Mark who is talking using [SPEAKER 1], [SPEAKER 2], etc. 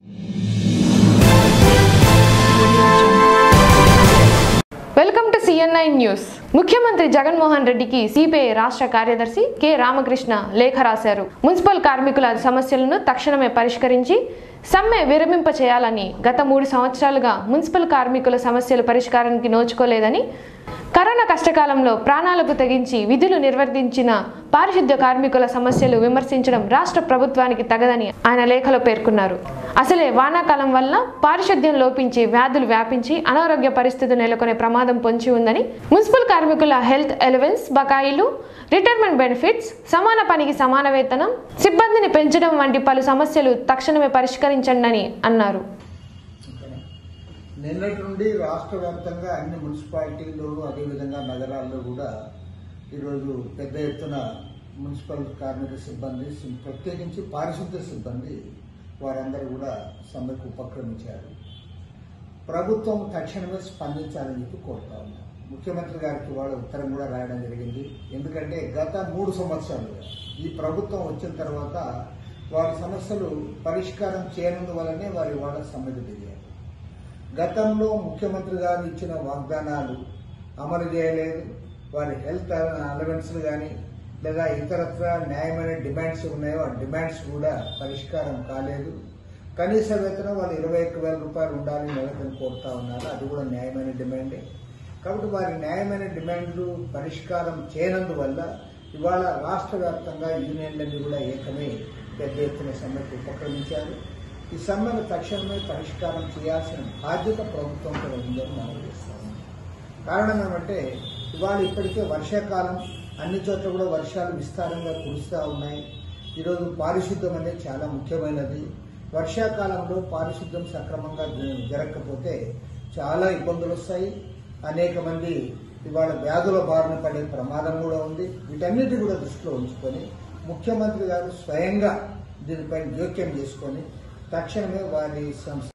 [SPEAKER 1] welcome to CNI news ముఖ్యమంత్రి జగన్మోహన్ రెడ్డికి CPI రాష్ట్ర కార్యదర్శి కె రామకృష్ణ లేఖ రాశారు మున్సిపల్ కార్మికుల సమస్యలను తక్షణమే పరిష్కరించి సమ్మె విరమింప చేయాలని గత మూడు సంవత్సరాలుగా మున్సిపల్ కార్మికుల సమస్యలు పరిష్కారానికి నోచుకోలేదని కరోనా కష్టకాలంలో ప్రాణాలకు తెగించి విధులు నిర్వర్తించిన పారిశుద్ధ్య కార్మికుల సమస్యలు విమర్శించడం రాష్ట్ర ప్రభుత్వానికి తగదని ఆయన లేఖలో పేర్కొన్నారు అసలే వానాకాలం వల్ల పారిశుద్ధ్యం లోపించి వ్యాధులు వ్యాపించి అనారోగ్య పరిస్థితులు నెలకొనే ప్రమాదం పొంచి ఉందని మున్సిపల్ కార్మికుల హెల్త్ ఎలవెన్స్ బకాయిలు రిటైర్మెంట్ బెనిఫిట్స్ సమాన పనికి సమాన వేతనం సిబ్బందిని పెంచడం వంటి పలు సమస్యలు తక్షణమే పరిష్కరించండి అని అన్నారు
[SPEAKER 2] నిన్నటి నుండి రాష్ట్ర వ్యాప్తంగా అన్ని మున్సిపాలిటీల్లోనూ అదేవిధంగా నగరాల్లో కూడా ఈరోజు పెద్ద ఎత్తున మున్సిపల్ కార్మిక సిబ్బంది సి- ప్రత్యేకించి పారిశుద్ధ్య సిబ్బంది వారందరూ కూడా సమ్మెకు ఉపక్రమించారు ప్రభుత్వం తక్షణమే స్పందించాలని చెప్పి కోరుతా ఉన్నాం ముఖ్యమంత్రి గారికి వాళ్ళ ఉత్తరం కూడా రాయడం జరిగింది ఎందుకంటే గత మూడు సంవత్సరాలుగా ఈ ప్రభుత్వం వచ్చిన తర్వాత వారి సమస్యలు పరిష్కారం చేయనందువల్లనే వారి వాళ్ళ సమ్మెకు దిగారు గతంలో ముఖ్యమంత్రి గారు ఇచ్చిన వాగ్దానాలు అమలు చేయలేదు వారి హెల్త్ అలవెన్స్లు కానీ లేదా ఇతరత్ర న్యాయమైన డిమాండ్స్ ఉన్నాయో ఆ డిమాండ్స్ కూడా పరిష్కారం కాలేదు కనీస వేతనం వాళ్ళు ఇరవై ఒక్క వేల రూపాయలు ఉండాలని నెలకొని కోరుతా ఉన్నారు అది కూడా న్యాయమైన డిమాండే కాబట్టి వారి న్యాయమైన డిమాండ్లు పరిష్కారం చేయనందువల్ల ఇవాళ రాష్ట్ర వ్యాప్తంగా యూనియన్లన్నీ కూడా ఏకమై పెద్ద ఎత్తున సమ్మెకు ఉపక్రమించారు ఈ సమ్మెను తక్షణమే పరిష్కారం చేయాల్సిన బాధ్యత ప్రభుత్వం కూడా ఉందని మనం చేస్తాము కారణం ఏమంటే ఇవాళ ఇప్పటికే వర్షాకాలం అన్ని చోట్ల కూడా వర్షాలు విస్తారంగా కురుస్తూ ఉన్నాయి ఈరోజు పారిశుద్ధ్యం అనేది చాలా ముఖ్యమైనది వర్షాకాలంలో పారిశుద్ధ్యం సక్రమంగా జ- జరగకపోతే చాలా ఇబ్బందులు వస్తాయి అనేక మంది ఇవాళ వ్యాధుల బారిన పడే ప్రమాదం కూడా ఉంది వీటన్నిటి కూడా దృష్టిలో ఉంచుకొని ముఖ్యమంత్రి గారు స్వయంగా దీనిపై జోక్యం చేసుకొని తక్షణమే వారి సంస్థ